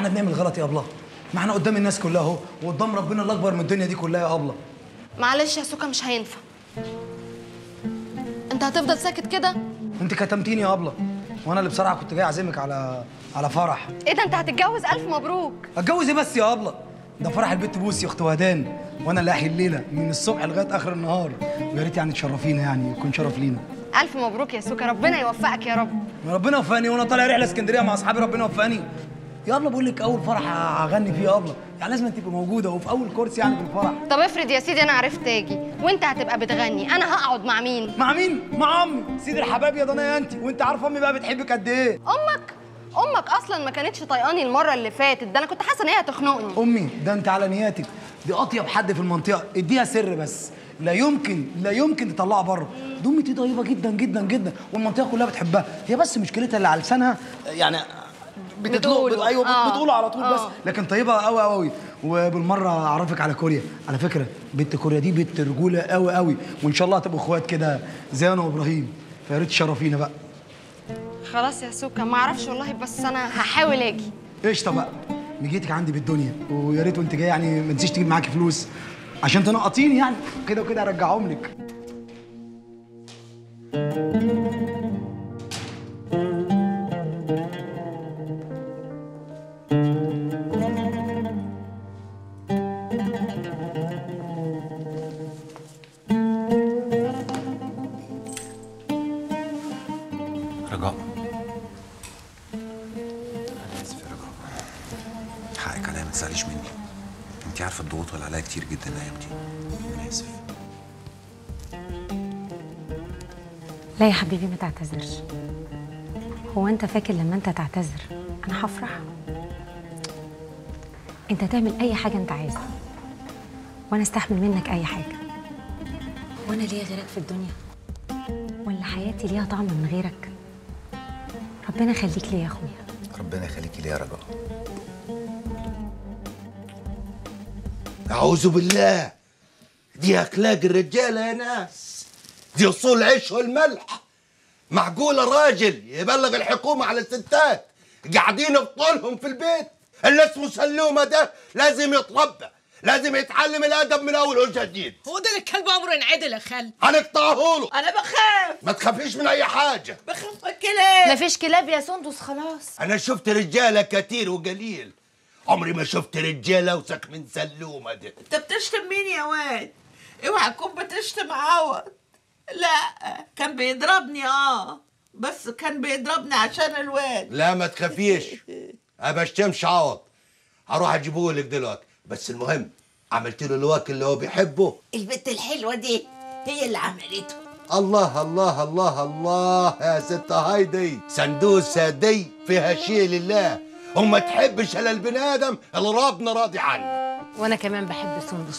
احنا بنعمل غلط يا ابله ما احنا قدام الناس كلها اهو وقدام ربنا الاكبر من الدنيا دي كلها يا ابله معلش يا سوكا مش هينفع انت هتفضل ساكت كده انت كتمتيني يا ابله وانا اللي بصراحه كنت جاي اعزمك على على فرح ايه ده انت هتتجوز الف مبروك اتجوز ايه بس يا ابله ده فرح البت بوسي اخت وهدان وانا اللي احيي الليله من الصبح لغايه اخر النهار ويا ريت يعني تشرفينا يعني يكون شرف لينا الف مبروك يا سوكا ربنا يوفقك يا رب ما ربنا وفقني وانا طالع رحله اسكندريه مع اصحابي ربنا وفقني يا ابله بقول لك اول فرح هغني فيه يا ابله يعني لازم تبقى موجوده وفي اول كورس يعني في الفرح طب افرض يا سيدي انا عرفت اجي وانت هتبقى بتغني انا هقعد مع مين مع مين مع امي سيد الحباب يا ضنايا انت وانت عارفه امي بقى بتحبك قد ايه امك امك اصلا ما كانتش طايقاني المره اللي فاتت ده انا كنت حاسه ان هي هتخنقني امي ده انت على نياتك دي اطيب حد في المنطقه اديها سر بس لا يمكن لا يمكن تطلعها بره دي امي دي طيبه جدا جدا جدا والمنطقه كلها بتحبها هي بس مشكلتها اللي على لسانها يعني بتطلق بتقوله. ايوه آه. بتقوله على طول بس آه. لكن طيبه قوي قوي قوي وبالمره اعرفك على كوريا على فكره بنت كوريا دي بنت رجوله قوي قوي وان شاء الله هتبقوا اخوات كده زي انا وابراهيم فيا ريت تشرفينا بقى خلاص يا سوكا ما اعرفش والله بس انا هحاول اجي قشطه بقى مجيتك عندي بالدنيا ويا ريت وانت جاي يعني ما تنسيش تجيب معاكي فلوس عشان تنقطيني يعني كده وكده ارجعهم لك رجاء انا اسف يا رجاء حقك عليا ما تزعليش مني انت عارفه الضغوط اللي عليا كتير جدا الايام دي انا اسف لا يا حبيبي ما تعتذرش هو انت فاكر لما انت تعتذر انا هفرح انت تعمل اي حاجه انت عايزها وانا استحمل منك اي حاجه وانا ليا غيرك في الدنيا ولا حياتي ليها طعم من غيرك ربنا يخليك لي يا اخويا ربنا يخليكي ليا يا رجاء أعوذ بالله دي أخلاق الرجالة يا ناس دي أصول العيش والملح معقولة راجل يبلغ الحكومة على الستات قاعدين بطولهم في البيت اللي اسمه سلومة ده لازم يتربى لازم يتعلم الأدب من أول وجديد هو ده الكلب عمره ينعدل يا خال هنقطعه له انا بخاف ما تخافيش من أي حاجة بخاف من الكلاب مفيش كلاب يا سندس خلاص أنا شفت رجالة كتير وقليل عمري ما شفت رجالة وسك من سلومة ده انت بتشتم مين يا واد اوعى تكون بتشتم عوض لا كان بيضربني اه بس كان بيضربني عشان الواد لا ما تخافيش ابشتمش عوض هروح اجيبه لك دلوقتي بس المهم عملت له الواكل اللي هو بيحبه البت الحلوه دي هي اللي عملته الله الله الله الله يا ست هايدي سندوسة دي فيها شيء لله وما تحبش الا البني ادم اللي ربنا راضي عنه وانا كمان بحب سندس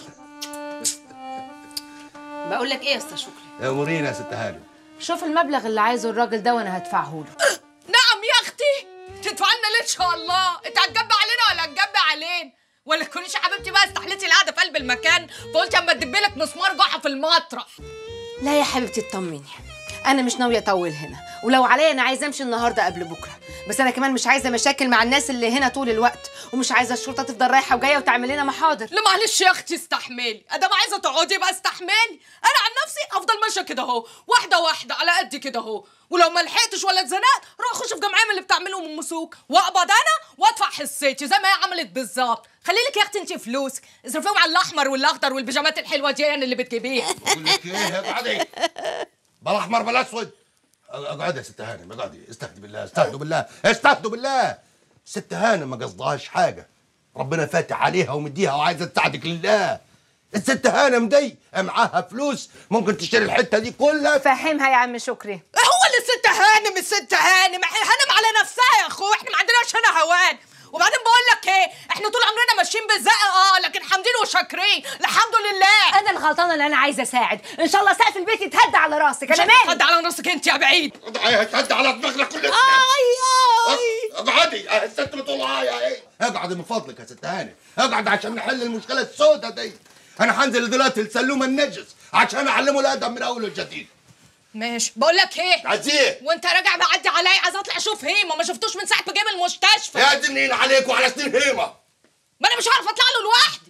بقول لك ايه يا استاذ شكري يا مورينا يا ست هانم شوف المبلغ اللي عايزه الراجل ده وانا هدفعه له نعم يا اختي تدفع لنا ليه ان شاء الله انت هتجبي علينا ولا هتجبي علينا ولا تكونيش يا حبيبتي بقى استحليتي القعده في قلب المكان فقلت اما تدبي لك مسمار جحا في المطرح لا يا حبيبتي اطمني انا مش ناويه اطول هنا ولو عليا انا عايزه امشي النهارده قبل بكره بس انا كمان مش عايزه مشاكل مع الناس اللي هنا طول الوقت ومش عايزه الشرطه تفضل رايحه وجايه وتعمل لنا محاضر لا معلش يا اختي استحملي ادام عايزه تقعدي بقى استحملي انا عن نفسي افضل ماشيه كده اهو واحده واحده على قد كده اهو ولو ما لحقتش ولا اتزنقت روح اخش في جمعيه من اللي بتعملهم ام مسوك واقبض انا وادفع حصتي زي ما هي عملت بالظبط خلي لك يا اختي انت فلوسك اصرفيهم على الاحمر والاخضر والبيجامات الحلوه دي يعني اللي بتجيبيها بقول لك ايه اقعدي بلا احمر بلا اسود اقعدي يا ست هانم اقعدي استهدوا بالله استهدوا بالله استهدوا بالله ست هانم ما قصدهاش حاجه ربنا فاتح عليها ومديها وعايزه تساعدك لله الست هانم دي معاها فلوس ممكن تشتري الحته دي كلها فهمها يا عم شكري هو اللي الست هانم الست هانم هانم على نفسها يا اخو احنا ما عندناش هنا هوان وبعدين بقول لك ايه احنا طول عمرنا ماشيين بالزق اه لكن حامدين وشاكرين الحمد لله انا الغلطانه اللي انا عايزه اساعد ان شاء الله سقف البيت يتهد على راسك انا مالي خد على راسك انت يا بعيد هتهد على دماغنا كلنا اي اي اقعدي اه، الست بتقول اه ايه اقعدي من فضلك يا ست هانم اقعد عشان نحل المشكله السوداء دي انا هنزل دلوقتي لسلوم النجس عشان اعلمه الادب من اول وجديد ماشي بقول لك ايه عزيه وانت راجع معدي عليا عايز اطلع اشوف هيما ما شفتوش من ساعه ما جه من المستشفى يا دي منين عليك وعلى سنين هيمه ما انا مش هعرف اطلع له لوحدي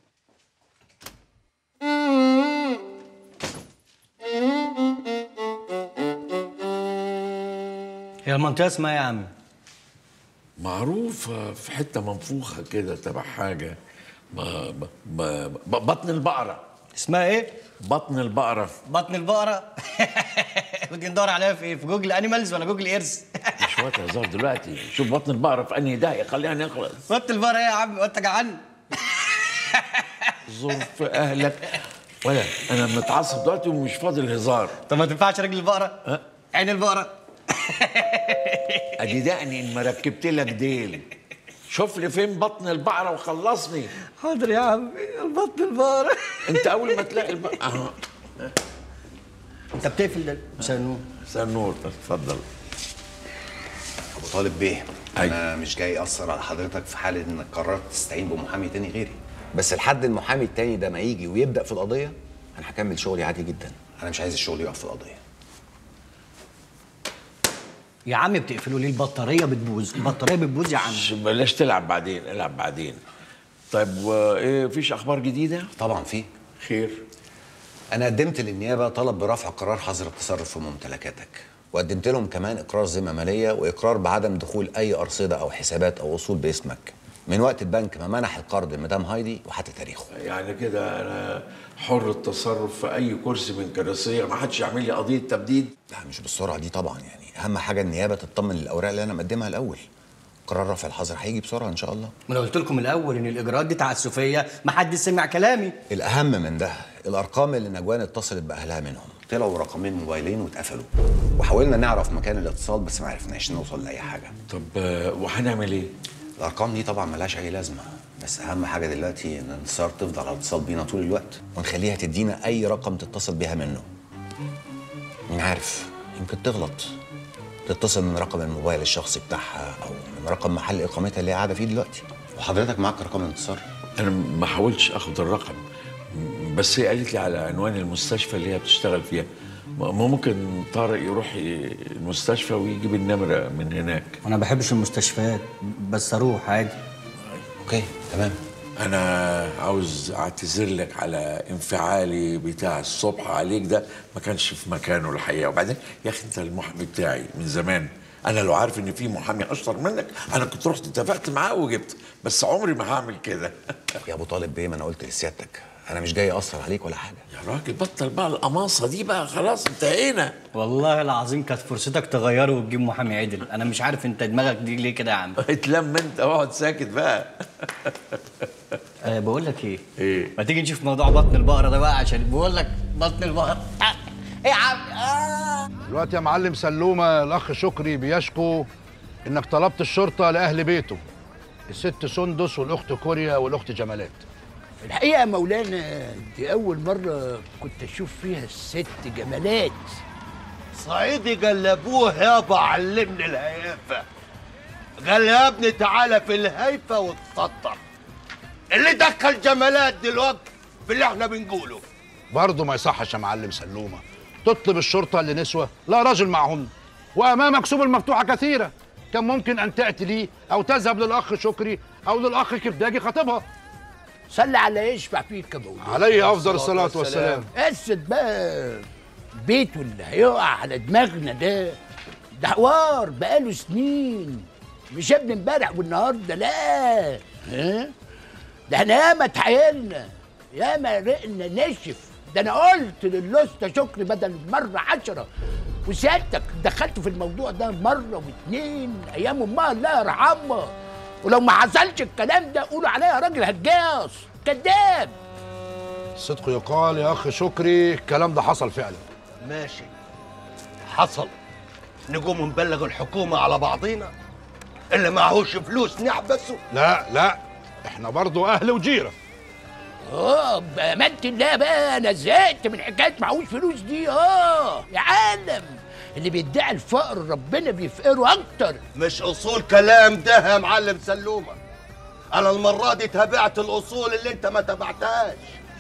هي المنطقة اسمها ايه يا عم؟ معروفة في حتة منفوخة كده تبع حاجة ب... ب... ب... ب... بطن البقرة اسمها ايه؟ بطن البقرة بطن البقرة ودي ندور عليها في ايه؟ في جوجل انيمالز ولا جوجل ايرث؟ مش وقت هزار دلوقتي شوف بطن البقرة في أنهي داهية خليها نخلص بطن البقرة ايه يا عم؟ وانت جعان؟ ظرف أهلك ولا أنا متعصب دلوقتي ومش فاضي الهزار طب ما تنفعش رجل البقرة؟ عين البقرة أدي دقني إن ما ركبت لك ديل شوف لي فين بطن البقرة وخلصني حاضر يا عم البطن البقرة أنت أول ما تلاقي البقرة أهو انت بتقفل ده مساء النور مساء النور اتفضل ابو طالب بيه أيوة. انا مش جاي اثر على حضرتك في حاله انك قررت تستعين بمحامي تاني غيري بس لحد المحامي التاني ده ما يجي ويبدا في القضيه انا هكمل شغلي عادي جدا انا مش عايز الشغل يقف في القضيه يا عم بتقفلوا ليه البطارية بتبوظ البطارية بتبوظ يا عم ش- بلاش تلعب بعدين العب بعدين طيب وايه فيش اخبار جديده طبعا في خير انا قدمت للنيابه طلب برفع قرار حظر التصرف في ممتلكاتك وقدمت لهم كمان اقرار ذمه ماليه واقرار بعدم دخول اي ارصده او حسابات او اصول باسمك من وقت البنك ما منح القرض لمدام هايدي وحتى تاريخه يعني كده انا حر التصرف في اي كرسي من كراسيه ما حدش يعمل لي قضيه تبديد لا مش بالسرعه دي طبعا يعني اهم حاجه النيابه تطمن للاوراق اللي انا مقدمها الاول قرار رفع الحظر هيجي بسرعه ان شاء الله ما انا قلت لكم الاول ان الاجراءات دي تعسفيه ما حد سمع كلامي الاهم من ده الارقام اللي نجوان اتصلت باهلها منهم طلعوا رقمين موبايلين واتقفلوا وحاولنا نعرف مكان الاتصال بس ما عرفناش نوصل لاي حاجه طب آه، وهنعمل ايه الارقام دي طبعا ملهاش اي لازمه بس اهم حاجه دلوقتي ان انتصار تفضل على اتصال بينا طول الوقت ونخليها تدينا اي رقم تتصل بيها منه مين عارف يمكن تغلط تتصل من رقم الموبايل الشخصي بتاعها او من رقم محل اقامتها اللي هي قاعده فيه دلوقتي وحضرتك معاك رقم انتصار انا ما حاولتش اخد الرقم م- بس هي قالت لي على عنوان المستشفى اللي هي بتشتغل فيها ما ما ممكن طارق يروح ي- المستشفى ويجيب النمره من هناك انا ما بحبش المستشفيات بس اروح عادي اوكي تمام انا عاوز اعتذر لك على انفعالي بتاع الصبح عليك ده ما كانش في مكانه الحقيقه وبعدين يا اخي انت المحامي بتاعي من زمان انا لو عارف ان في محامي اشطر منك انا كنت رحت اتفقت معاه وجبت بس عمري ما هعمل كده يا ابو طالب بيه ما انا قلت لسيادتك انا مش جاي اثر عليك ولا حاجه يا راجل بطل بقى القماصه دي بقى خلاص انتهينا والله العظيم كانت فرصتك تغيره وتجيب محامي عدل انا مش عارف انت دماغك دي ليه كده يا عم اتلم انت اقعد ساكت بقى أه بقول لك ايه ايه ما تيجي نشوف موضوع بطن البقره ده بقى عشان بقول لك بطن البقره آه. ايه يا عم آه. دلوقتي يا معلم سلومه الاخ شكري بيشكو انك طلبت الشرطه لاهل بيته الست سندس والاخت كوريا والاخت جمالات الحقيقة يا مولانا دي أول مرة كنت أشوف فيها الست جمالات صعيدي جلبوه يابا علمني الهيافة قال يا ابني تعالى في الهيفة وتسطر اللي دخل جمالات دلوقتي في اللي احنا بنقوله برضه ما يصحش يا معلم سلومه تطلب الشرطه لنسوه لا راجل معهن وامامك سبل مفتوحه كثيره كان ممكن ان تاتي لي او تذهب للاخ شكري او للاخ كبداجي خطيبها صلي على يشفع فيك يا مولانا عليه افضل الصلاه والسلام قصد بقى البيت اللي هيقع على دماغنا ده ده حوار بقاله سنين مش ابن امبارح والنهارده لا ها ده احنا ياما اتحايلنا ياما رقنا نشف ده انا قلت للوسطى شكري بدل المره عشرة وسيادتك دخلت في الموضوع ده مره واتنين ايام امها الله يرحمها ولو ما حصلش الكلام ده قولوا عليا راجل هجاص كذاب الصدق يقال يا اخ شكري الكلام ده حصل فعلا ماشي حصل نقوم نبلغ الحكومة على بعضينا اللي معهوش فلوس نحبسه لا لا احنا برضه اهل وجيره اه بأمانة الله بقى انا زهقت من حكايه معهوش فلوس دي اه يا عالم اللي بيدعي الفقر ربنا بيفقره اكتر مش اصول كلام ده يا معلم سلومة انا المرة دي تابعت الاصول اللي انت ما تابعتهاش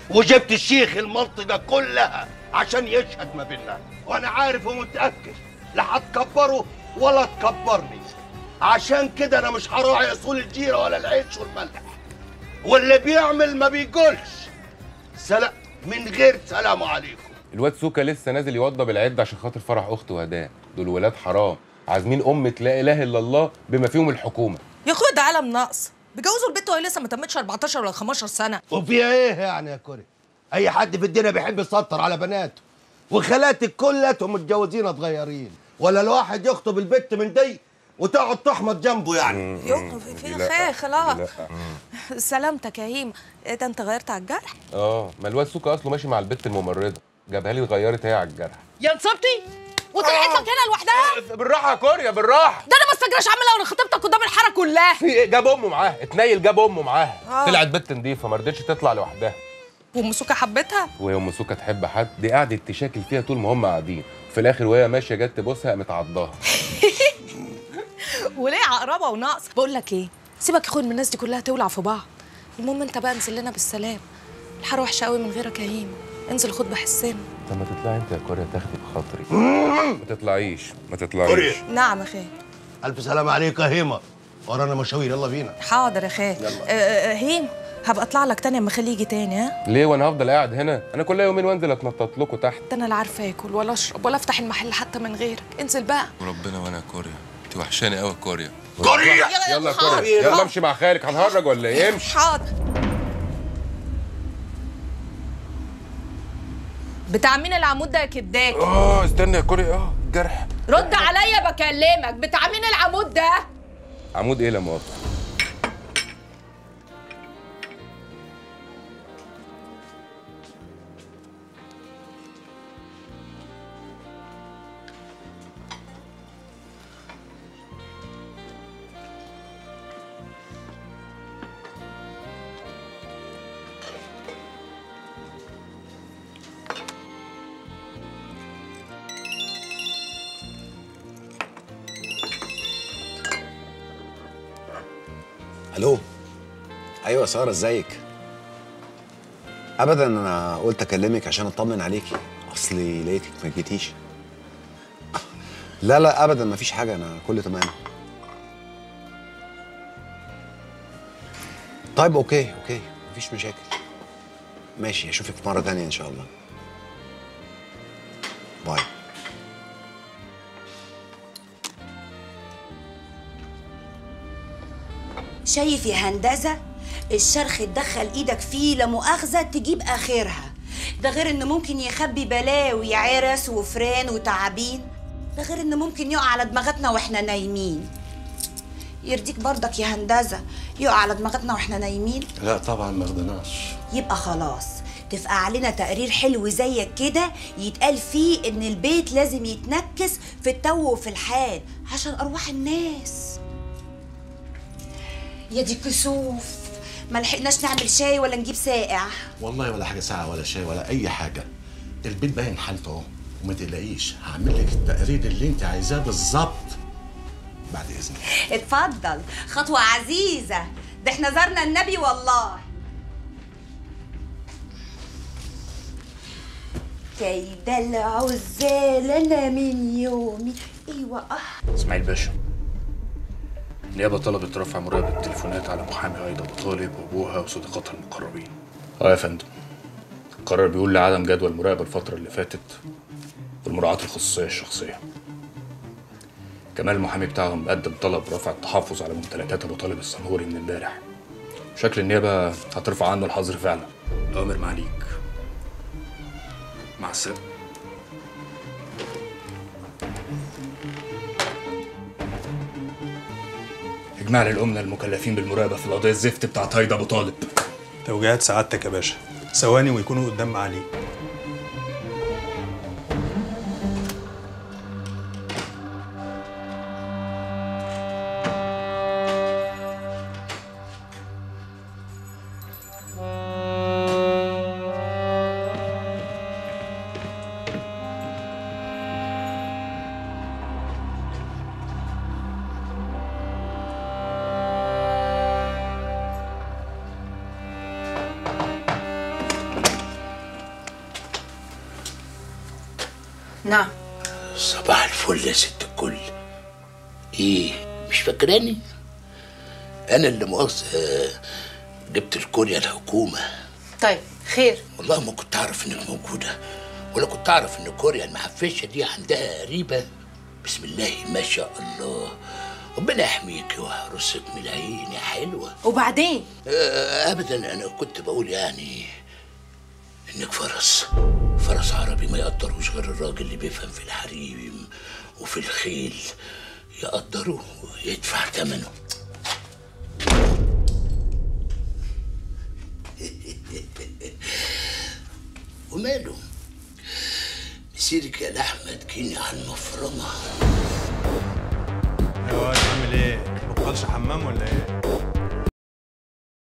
وجبت الشيخ المنطقة كلها عشان يشهد ما بيننا وانا عارف ومتأكد لا هتكبره ولا تكبرني عشان كده انا مش هراعي اصول الجيرة ولا العيش والملح واللي بيعمل ما بيقولش سلام من غير سلام عليكم الواد سوكا لسه نازل يوضب العد عشان خاطر فرح اخته وهداه دول ولاد حرام عازمين أمة لا إله إلا الله بما فيهم الحكومة يا اخويا ده عالم ناقص بيجوزوا البنت وهي لسه ما تمتش 14 ولا 15 سنه وفيها ايه يعني يا كوري اي حد في الدنيا بيحب يسطر على بناته وخالاتك كلاتهم متجوزين صغيرين ولا الواحد يخطب البت من دي وتقعد تحمض جنبه يعني يو في في خير خلاص سلامتك يا هيم ايه ده انت غيرت على الجرح اه ما الواد سوكا أصله ماشي مع البت الممرضة جابها لي غيرت هي على الجرح يا نصبتي وطلعت لك هنا لوحدها بالراحة يا كوريا بالراحة ده انا ما استجراش اعملها وانا خطيبتك قدام الحاره كلها في إيه؟ جاب أمه معاه اتنيل جاب أمه معاها آه. طلعت بت نضيفة ما رضتش تطلع لوحدها وام سوكا حبتها وهي ام سوكا تحب حد دي قعدت تشاكل فيها طول ما هم قاعدين في الاخر وهي ماشيه جت تبوسها قامت عضاها وليه عقربه وناقص بقول لك ايه سيبك يا اخويا من الناس دي كلها تولع في بعض المهم انت بقى انزل لنا بالسلام الحاره وحشه قوي من غيرك يا هيم انزل خد بحسنا طب ما تطلعي انت يا كوريا تاخدي بخاطري ما تطلعيش ما تطلعيش كوريا. نعم يا اخي الف سلام عليك يا هيما ورانا مشاوير يلا بينا حاضر يا اخي آه، آه، هيم هبقى اطلع لك تاني اما اخليه يجي تاني ها ليه وانا هفضل قاعد هنا انا كل يومين وانزل اتنطط لكم تحت ده انا لا عارفه اكل ولا اشرب ولا افتح المحل حتى من غيرك انزل بقى وربنا وانا يا كوريا انت وحشاني قوي يا كوريا كوريا يلا يا كوريا يلا امشي مع خالك هنهرج ولا ايه امشي حاضر بتاع مين العمود ده يا كداك اه استنى يا كوريا اه الجرح رد عليا بكلمك بتاع مين العمود ده عمود ايه لا مؤاخذه الو ايوه ساره ازيك ابدا انا قلت اكلمك عشان اطمن عليكي اصلي لقيتك ما جيتيش لا لا ابدا ما فيش حاجه انا كله تمام طيب اوكي اوكي مفيش مشاكل ماشي اشوفك مره تانية ان شاء الله باي شايف يا هندسة الشرخ تدخل ايدك فيه لا مؤاخذة تجيب اخرها ده غير انه ممكن يخبي بلاوي عرس وفران وتعابين ده غير انه ممكن يقع على دماغتنا واحنا نايمين يرضيك برضك يا هندسة يقع على دماغتنا واحنا نايمين لا طبعا ما رضيناش يبقى خلاص تبقى علينا تقرير حلو زيك كده يتقال فيه ان البيت لازم يتنكس في التو وفي الحال عشان ارواح الناس يا دي كسوف ما لحقناش نعمل شاي ولا نجيب ساقع والله ولا حاجه ساعه ولا شاي ولا اي حاجه البيت باين حالته اهو وما تقلقيش هعمل لك التقرير اللي انت عايزاه بالظبط بعد اذنك اتفضل خطوة عزيزة ده احنا زرنا النبي والله كيد العزال انا من يومي ايوه اه اسماعيل باشا النيابة طلبت رفع مراقبة التليفونات على محامي أيضا أبو طالب وأبوها وصديقاتها المقربين. أه يا فندم. القرار بيقول لعدم جدول مراقبة الفترة اللي فاتت والمراعاة الخصوصية الشخصية. كمان المحامي بتاعهم قدم طلب رفع التحفظ على ممتلكات أبو طالب السنهوري من امبارح. شكل النيابة هترفع عنه الحظر فعلا. الأوامر معاليك. مع السلامة. اجماع للأمة المكلفين بالمراقبة في القضية الزفت بتاعت هيدا أبو طالب. توجيهات سعادتك يا باشا ثواني ويكونوا قدام معاليك نعم صباح الفل يا ست الكل ايه مش فاكراني انا اللي مؤاخذة جبت الكوريا الحكومة طيب خير والله ما كنت اعرف انك موجودة ولا كنت اعرف ان كوريا المحفشة دي عندها قريبة بسم الله ما شاء الله ربنا يحميك ويحرسك من العين يا حلوة وبعدين آه، ابدا انا كنت بقول يعني انك فرس فرس عربي ما يقدروش غير الراجل اللي بيفهم في الحريم وفي الخيل يقدره ويدفع ثمنه وماله مسيرك يا احمد كيني على المفرمه يا واد عامل ايه؟ بطلش حمام ولا ايه؟